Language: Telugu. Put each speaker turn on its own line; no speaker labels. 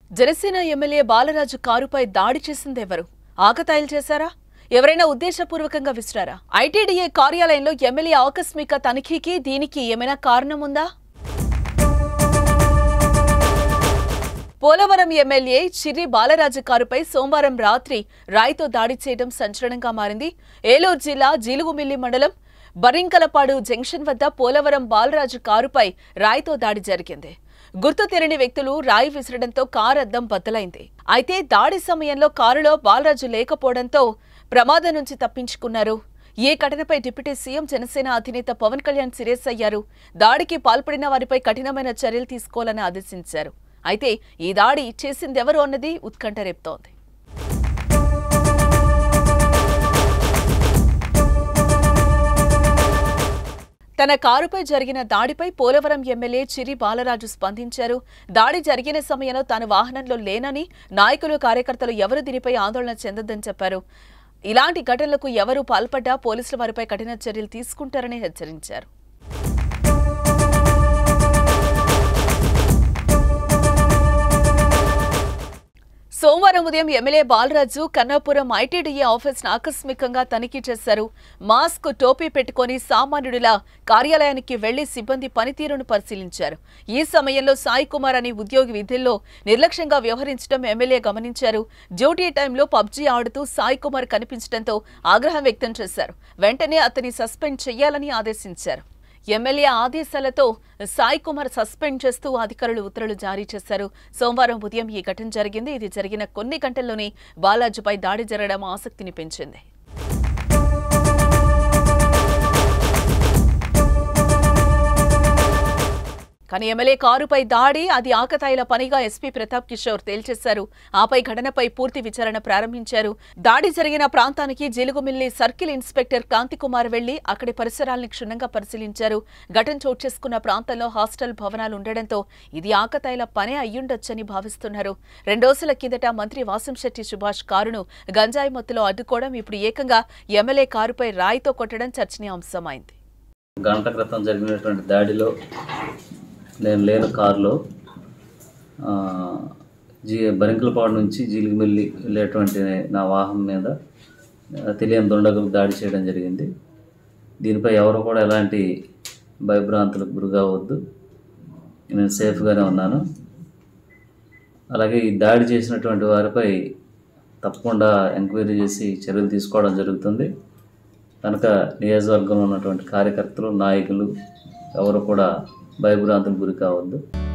జనసేన ఎమ్మెల్యే బాలరాజు కారుపై దాడి చేసిందెవరు ఆకతాయిలు చేశారా ఎవరైనా ఉద్దేశపూర్వకంగా విసిరారా ఐటీడీఏ కార్యాలయంలో ఎమ్మెల్యే ఆకస్మిక తనిఖీకి దీనికి ఏమైనా కారణం ఉందా పోలవరం ఎమ్మెల్యే చిర్రి బాలరాజు కారుపై సోమవారం రాత్రి రాయితో దాడి చేయడం సంచలనంగా మారింది ఏలూరు జిల్లా జీలుగుమిల్లి మండలం బరింకలపాడు జంక్షన్ వద్ద పోలవరం బాలరాజు కారుపై రాయితో దాడి జరిగింది గుర్తు తెలియని వ్యక్తులు రాయి విసరడంతో కారు అద్దం బద్దలైంది అయితే దాడి సమయంలో కారులో బాలరాజు లేకపోవడంతో ప్రమాదం నుంచి తప్పించుకున్నారు ఈ ఘటనపై డిప్యూటీ సీఎం జనసేన అధినేత పవన్ కళ్యాణ్ సీరియస్ అయ్యారు దాడికి పాల్పడిన వారిపై కఠినమైన చర్యలు తీసుకోవాలని ఆదేశించారు అయితే ఈ దాడి చేసిందెవరు అన్నది ఉత్కంఠ రేపుతోంది తన కారుపై జరిగిన దాడిపై పోలవరం ఎమ్మెల్యే చిరి బాలరాజు స్పందించారు దాడి జరిగిన సమయంలో తాను వాహనంలో లేనని నాయకులు కార్యకర్తలు ఎవరు దీనిపై ఆందోళన చెందొద్దని చెప్పారు ఇలాంటి ఘటనలకు ఎవరు పాల్పడ్డా పోలీసులు వారిపై కఠిన చర్యలు తీసుకుంటారని హెచ్చరించారు సోమవారం ఉదయం ఎమ్మెల్యే బాలరాజు కన్నాపురం ఐటీడీఏ ఆఫీస్ను ఆకస్మికంగా తనిఖీ చేశారు మాస్క్ టోపీ పెట్టుకొని సామాన్యుడిలా కార్యాలయానికి వెళ్లి సిబ్బంది పనితీరును పరిశీలించారు ఈ సమయంలో సాయి కుమార్ అనే ఉద్యోగి విధుల్లో నిర్లక్ష్యంగా వ్యవహరించడం ఎమ్మెల్యే గమనించారు డ్యూటీ టైంలో పబ్జీ ఆడుతూ సాయి కుమార్ కనిపించడంతో ఆగ్రహం వ్యక్తం చేశారు వెంటనే అతన్ని సస్పెండ్ చేయాలని ఆదేశించారు ఎమ్మెల్యే ఆదేశాలతో సాయి కుమార్ సస్పెండ్ చేస్తూ అధికారులు ఉత్తర్వులు జారీ చేశారు సోమవారం ఉదయం ఈ ఘటన జరిగింది ఇది జరిగిన కొన్ని గంటల్లోనే బాలాజీపై దాడి జరగడం ఆసక్తిని పెంచింది కానీ ఎమ్మెల్యే కారుపై దాడి అది ఆకతాయిల పనిగా ఎస్పీ ప్రతాప్ కిషోర్ తేల్చేశారు ఆపై ఘటనపై పూర్తి విచారణ ప్రారంభించారు దాడి జరిగిన ప్రాంతానికి జిలుగుమిల్లి సర్కిల్ ఇన్స్పెక్టర్ కాంతికుమార్ వెళ్లి అక్కడి పరిసరాల్ని క్షుణ్ణంగా పరిశీలించారు ఘటన చోటు చేసుకున్న ప్రాంతంలో హాస్టల్ భవనాలు ఉండడంతో ఇది ఆకతాయిల పనే అయ్యుండొచ్చని భావిస్తున్నారు రెండోసుల కిందట మంత్రి వాసంశెట్టి సుభాష్ కారును గంజాయి మత్తులో అడ్డుకోవడం ఇప్పుడు ఏకంగా ఎమ్మెల్యే కారుపై రాయితో కొట్టడం చర్చనీయాంశమైంది
గంట క్రితం జరిగినటువంటి దాడిలో నేను లేని కారులో ఆ, జీ బరింకలపాడు నుంచి జీలిగిమెల్లి వెళ్ళేటువంటి నా వాహనం మీద ఆ, తెలియని దుండగులు దాడి చేయడం జరిగింది దీనిపై ఎవరు కూడా ఎలాంటి భయభ్రాంతులకు గురి కావద్దు నేను సేఫ్గానే ఉన్నాను అలాగే ఈ దాడి చేసినటువంటి వారిపై తప్పకుండా ఎంక్వైరీ చేసి చర్యలు తీసుకోవడం జరుగుతుంది కనుక నియోజకవర్గంలో ఉన్నటువంటి కార్యకర్తలు నాయకులు ఎవరు కూడా భయభ్రాంతులకు గురి కావద్దు